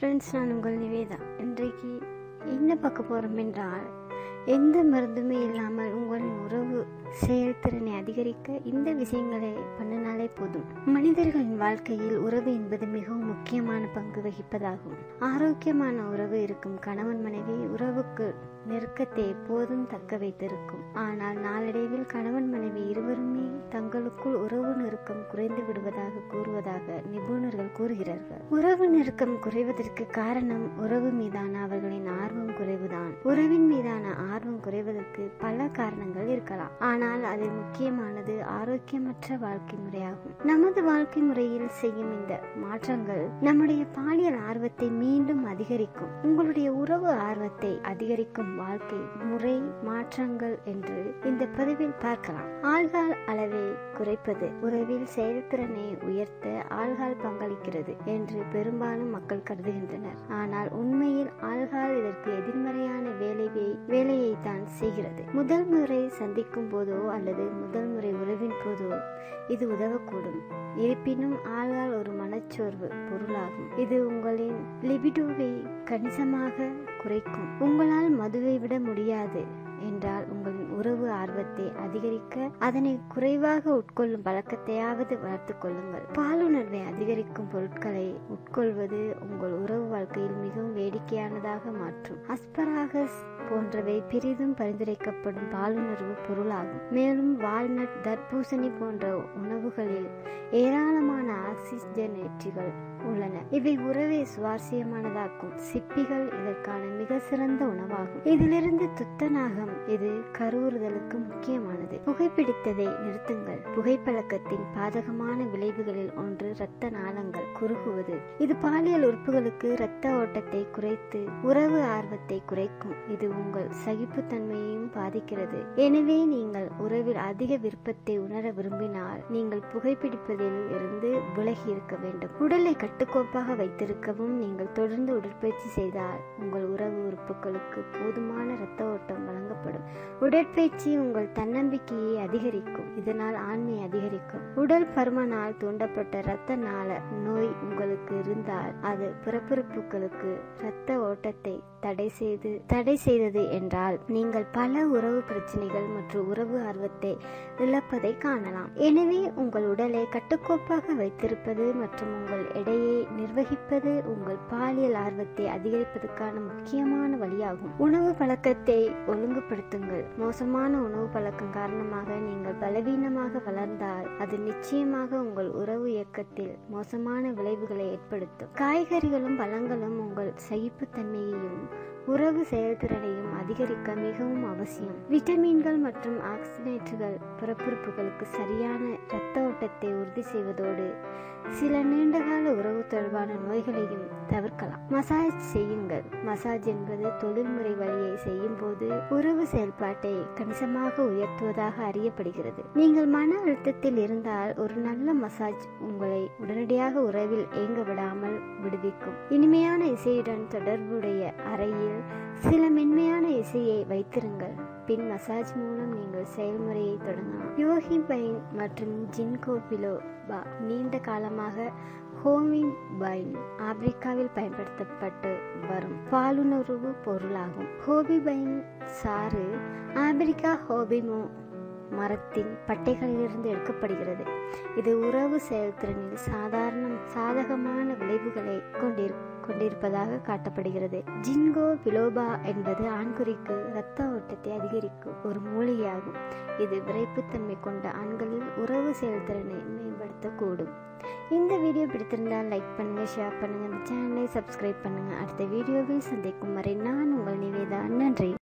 friends நான் உங்கள் நிவேதா இன்றைக்கு என்ன பார்க்க போகிறோம் என்றால் எந்த மருந்துமே இல்லாமல் உங்களின் உறவு செயல்திறனை அதிகரிக்க இந்த விஷயங்களை பண்ணினாலே போதும் மனிதர்களின் வாழ்க்கையில் உறவு என்பது மிகவும் முக்கியமான பங்கு வகிப்பதாகும் ஆரோக்கியமான உறவு இருக்கும் கணவன் மனைவி உறவுக்கு நெருக்கத்தை எப்போதும் தக்க வைத்திருக்கும் ஆனால் நாளடைவில் கணவன் மனைவி இருவருமே தங்களுக்குள் உறவு நெருக்கம் குறைந்து விடுவதாக கூறுவதாக நிபுணர்கள் கூறுகிறார்கள் உறவு நெருக்கம் குறைவதற்கு காரணம் உறவு மீதான அவர்களின் ஆர்வம் குறைவுதான் உறவின் மீதான ஆர்வம் குறைவதற்கு பல காரணங்கள் இருக்கலாம் ஆனால் அதில் முக்கியமானது ஆரோக்கியமற்ற வாழ்க்கை முறையாகும் நமது வாழ்க்கை முறையில் செய்யும் இந்த மாற்றங்கள் நம்முடைய பாலியல் ஆர்வத்தை மீண்டும் அதிகரிக்கும் உங்களுடைய உறவு ஆர்வத்தை அதிகரிக்கும் வாழ்க்கை முறை மாற்றங்கள் என்று இந்த பதிவில் பார்க்கலாம் ஆள்கால் அளவை குறைப்பது உறவில் செயல்திறனை உயர்த்த ஆள்கால் பங்களிக்கிறது என்று பெரும்பாலும் மக்கள் கருதுகின்றனர் ஆனால் உண்மையில் ஆள்கால் இதற்கு எதிர்மறையான வேலையை வேலையை தான் செய்கிறது முதல் முறை சந்திக்கும் போதோ அல்லது முதல் முறை உறவின் போதோ இது உதவக்கூடும் இருப்பினும் ஆள்கால் ஒரு மனச்சோர்வு பொருளாகும் இது உங்களின் லிபிடோவை கணிசமாக குறைக்கும் உங்களால் மதுவை விட முடியாது என்றால் உங்களின் உறவு ஆர்வத்தை அதிகரிக்க அதனை குறைவாக உட்கொள்ளும் பழக்கத்தையாவது வளர்த்து கொள்ளுங்கள் பாலுணர்வை அதிகரிக்கும் பொருட்களை உட்கொள்வது உங்கள் உறவு வாழ்க்கையில் மிகவும் வேடிக்கையானதாக மாற்றும் அஸ்பராகஸ் போன்றவை பெரிதும் பரிந்துரைக்கப்படும் பாலுணர்வு பொருளாகும் மேலும் வால்நட் தர்பூசணி போன்ற உணவுகளில் ஏராளமான ஆக்சிஜனேற்றிகள் உள்ளன இவை உறவை சுவாரஸ்யமானதாக்கும் சிப்பிகள் இதற்கான மிக சிறந்த உணவாகும் இதிலிருந்து துத்தநாகம் இது கருவுறுதலுக்கு முக்கியமானது புகைப்பிடித்ததை நிறுத்துங்கள் புகைப்பழக்கத்தின் பாதகமான விளைவுகளில் ஒன்று இரத்த நாளங்கள் குறுகுவது இது பாலியல் உறுப்புகளுக்கு இரத்த ஓட்டத்தை குறைத்து உறவு ஆர்வத்தை குறைக்கும் இது உங்கள் சகிப்புத்தன்மையையும் பாதிக்கிறது எனவே நீங்கள் உறவில் அதிக விருப்பத்தை உணர விரும்பினால் நீங்கள் புகைப்பிடிப்பதில் இருந்து விலகி இருக்க வேண்டும் உடலை கட்டுக்கோப்பாக வைத்திருக்கவும் நீங்கள் தொடர்ந்து உடற்பயிற்சி செய்தால் உங்கள் உறவு உறுப்புகளுக்கு போதுமான இரத்த ஓட்டம் வழங்கப்படும் உடற்பயிற்சி உங்கள் தன்னம்பிக்கையை அதிகரிக்கும் இதனால் ஆண்மை அதிகரிக்கும் உடல் பருமனால் தூண்டப்பட்ட இரத்த நாள நோய் உங்களுக்கு இருந்தால் அது பிறப்புறுப்புகளுக்கு இரத்த ஓட்டத்தை தடை செய்து தடை செய்தது என்றால் நீங்கள் பல உறவு பிரச்சனைகள் மற்றும் உறவு ஆர்வத்தை இழப்பதை காணலாம் எனவே உங்கள் உடலை கட்டுக்கோப்பாக வைத்திருப்பது மற்றும் உங்கள் எடையை நிர்வகிப்பது உங்கள் பாலியல் ஆர்வத்தை அதிகரிப்பதற்கான முக்கியமான வழியாகும் உணவு பழக்கத்தை ஒழுங்குபடுத்துங்கள் மோசமான உணவு பழக்கம் காரணமாக நீங்கள் பலவீனமாக வளர்ந்தால் அது நிச்சயமாக உங்கள் உறவு இயக்கத்தில் மோசமான விளைவுகளை ஏற்படுத்தும் காய்கறிகளும் பழங்களும் உங்கள் சகிப்புத்தன்மையையும் உறவு செயல்திறனையும் அதிகரிக்க மிகவும் அவசியம் விட்டமின்கள் மற்றும் ஆக்சிடேட்டுகள் பிறப்புறுப்புகளுக்கு சரியான இரத்த ஓட்டத்தை உறுதி செய்வதோடு சில நீண்டகால உறவு தொடர்பான நோய்களையும் தவிர்க்கலாம் மசாஜ் செய்யுங்கள் மசாஜ் என்பது தொழில்முறை வழியை செய்யும் போது உறவு செயல்பாட்டை கணிசமாக உயர்த்துவதாக அறியப்படுகிறது நீங்கள் மன அழுத்தத்தில் இருந்தால் ஒரு நல்ல மசாஜ் உங்களை உடனடியாக உறவில் இயங்க விடாமல் விடுவிக்கும் இனிமையான இசையுடன் தொடர்புடைய அறையில் சில மென்மையான இசையை வைத்திருங்கள் பின் மசாஜ் மூலம் நீங்கள் செயல்முறையை தொடங்கலாம் யோகி பைன் மற்றும் ஜின்கோ பிலோபா நீண்ட காலமாக ஹோமிங் பைன் ஆப்பிரிக்காவில் பயன்படுத்தப்பட்டு வரும் பாலுணர்வு பொருளாகும் ஹோபி பைன் சாறு ஆப்பிரிக்கா ஹோபிமோ மரத்தின் பட்டைகளிலிருந்து எடுக்கப்படுகிறது இது உறவு செயல்திறனில் சாதாரண சாதகமான விளைவுகளை கொண்டிரு கொண்டிருப்பதாக காட்டப்படுகிறது ஜின்கோ பிலோபா என்பது ஆண்குறிக்கு இரத்த ஓட்டத்தை அதிகரிக்கும் ஒரு மூலிகையாகும் இது விரைப்புத்தன்மை கொண்ட ஆண்களில் உறவு செயல்திறனை மேம்படுத்தக்கூடும் இந்த வீடியோ பிடித்திருந்தால் லைக் பண்ணுங்க ஷேர் பண்ணுங்க இந்த சேனலை சப்ஸ்கிரைப் பண்ணுங்க அடுத்த வீடியோவில் சந்திக்கும் வரை நான் உங்கள் நிவேதா நன்றி